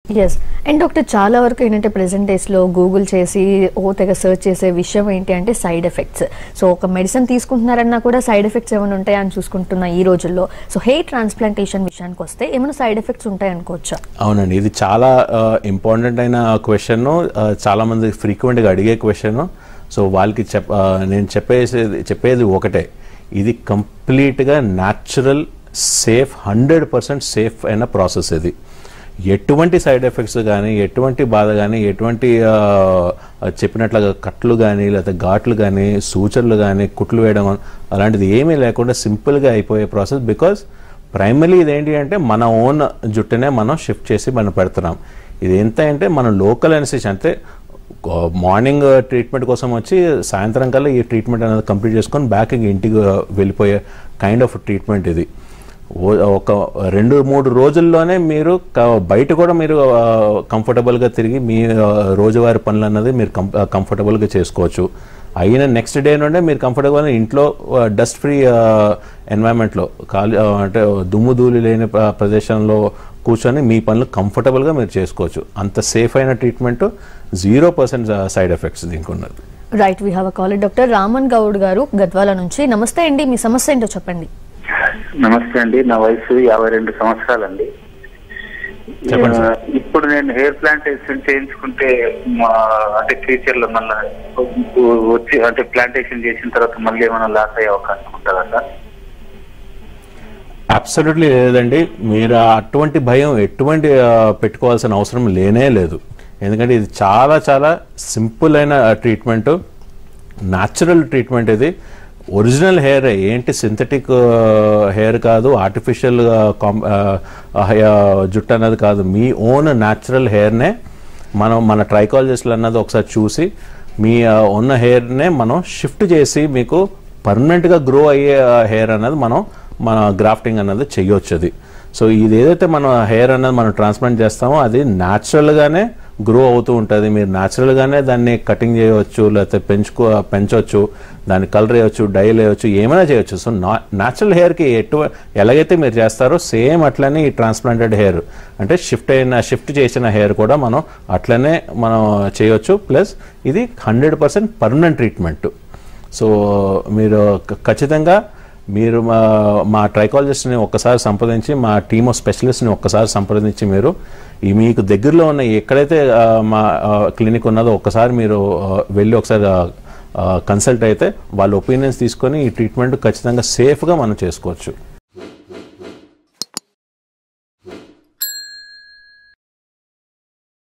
Yes and doctor చాలా వరకు ఏంటంటే ప్రెసెంట్ డేస్లో గూగుల్ చేసి ఓ తెగ సర్చ్ చేసే విషయం ఏంటి అంటే సైడ్ ఎఫెక్ట్స్ సో ఒక మెడిసిన్ తీసుకుంటున్నారన్నా కూడా సైడ్ ఎఫెక్ట్స్ ఏమైనా ఉంటాయా అని చూసుకుంటున్నా ఈ రోజుల్లో సో హెయిర్ ట్రాన్స్ప్లాంటేషన్ విషయానికి వస్తే ఏమైనా సైడ్ ఎఫెక్ట్స్ ఉంటాయి అనుకోవచ్చా అవునండి ఇది చాలా ఇంపార్టెంట్ అయిన క్వశ్చన్ చాలా మంది ఫ్రీక్వెంట్గా అడిగే క్వశ్చన్ సో వాళ్ళకి చెప్ ఆ, నేను చెప్పేసేది చెప్పేది ఒకటే ఇది కంప్లీట్గా natural safe hundred percent safe అయిన ప్రాసెస్ ఇది ఎటువంటి సైడ్ ఎఫెక్ట్స్ కానీ ఎటువంటి బాధ కానీ ఎటువంటి ఆ, చెప్పినట్లుగా కట్లు కానీ లేకపోతే ఘాట్లు కానీ సూచనలు కానీ కుట్లు వేయడం అలాంటిది ఏమీ లేకుండా సింపుల్గా అయిపోయే ప్రాసెస్ బికాస్ ప్రైమరీ ఇదేంటి అంటే మన ఓన్ జుట్టునే మనం షిఫ్ట్ చేసి మనం పెడుతున్నాం ఇది ఎంత అంటే మనం లోకల్ అనెసిషన్ అంటే మార్నింగ్ ట్రీట్మెంట్ కోసం వచ్చి సాయంత్రం కల్లా ఈ ట్రీట్మెంట్ అనేది కంప్లీట్ చేసుకొని బ్యాక్ ఇంటికి వెళ్ళిపోయే కైండ్ ఆఫ్ ట్రీట్మెంట్ ఇది ఓ- ఒక రెండు మూడు రోజుల్లోనే మీరు క- బయట కూడా మీరు ఆ, కంఫర్టబుల్గా తిరిగి మీ ఆ, రోజువారీ పనులు అన్నది మీరు కం కంఫర్టబుల్గా చేసుకోవచ్చు అయిన నెక్స్ట్ డే నుండే మీరు కంఫర్టబుల్ ఇంట్లో డస్ట్ ఫ్రీ ఎన్వైరన్మెంట్లో ఖాళీ ఆ, అంటే దుమ్ము ధూళి లేని ప్ర- ప్రదేశంలో కూర్చొని మీ పనులు కంఫర్టబుల్గా మీరు చేసుకోవచ్చు అంత సేఫ్ అయిన treatment zero percent side effects దీనికి ఉన్నది right we have a call doctor Raman Goud garu Gadwal నుంచి నమస్తే అండి మీ సమస్య ఏంటో చెప్పండి నమస్తే అండి నా వయసు యాభై రెండు సంవత్సరాలండి చెప్పండి సార్. ఆ, ఇప్పుడు నేను హెయిర్ ప్లాంటేషన్ చేయించుకుంటే మా అంటే ఫ్యూచర్ లో మళ్ళీ వచ్చి అంటే ప్లాంటేషన్ చేసిన తర్వాత మళ్ళీ ఏమైనా లాస్ అయ్యే అవకాశం ఉంటుందా సార్ అబ్సల్యూట్లీ లేదండి మీరు అటువంటి భయం ఎటువంటి ఆ, పెట్టుకోవాల్సిన అవసరం లేనే లేదు ఎందుకంటే ఇది చాలా చాలా సింపుల్ అయిన ట్రీట్మెంట్ న్యాచురల్ ట్రీట్మెంట్ ఇది ఒరిజినల్ హెయిర్ ఏంటి సింథటిక్ హెయిర్ కాదు ఆర్టిఫిషియల్ జుట్టు అన్నది కాదు మీ ఓన్ న్యాచురల్ హెయిర్నే మనం మన ట్రైకాలజిస్టులు అన్నది ఒకసారి చూసి మీ ఆ, ఉన్న హెయిర్నే మనం షిఫ్ట్ చేసి మీకు పర్మనెంట్గా గ్రో అయ్యే హెయిర్ అన్నది మనం మన గ్రాఫ్టింగ్ అన్నది చేయొచ్చు అది సో ఇది ఏదైతే మనం హెయిర్ అన్నది మనం ట్రాన్స్ప్లాంట్ చేస్తామో అది న్యాచురల్గానే గ్రో అవుతూ ఉంటుంది మీరు న్యాచురల్గానే దాన్ని కటింగ్ చేయవచ్చు లేకపోతే పెంచుకో పెంచవచ్చు దాన్ని కలర్ వేయవచ్చు డైల్ వేయవచ్చు ఏమైనా చేయొచ్చు సో నా న్యాచురల్ హెయిర్కి ఎటు ఎలాగైతే మీరు చేస్తారో సేమ్ అట్లనే ఈ ట్రాన్స్ప్లాంటెడ్ హెయిర్ అంటే షిఫ్ట్ అయిన షిఫ్ట్ చేసిన హెయిర్ కూడా మనం అట్లనే మనం చేయొచ్చు ప్లస్ ఇది hundred percent permanent treatment so మీరు క- ఖచ్చితంగా మీరు మా మా ట్రైకాలజిస్ట్ని ఒక్కసారి సంప్రదించి మా టీమ్ ఆఫ్ స్పెషలిస్ట్ని ఒక్కసారి సంప్రదించి మీరు ఈ మీకు దగ్గరలో ఉన్న ఎక్కడైతే ఆ, మా క్లినిక్ ఉన్నదో ఒక్కసారి మీరు ఆ, వెళ్ళి ఒకసారి కన్సల్ట్ అయితే వాళ్ళ ఒపీనియన్స్ తీసుకొని ఈ ట్రీట్మెంట్ ఖచ్చితంగా సేఫ్గా మనం చేసుకోవచ్చు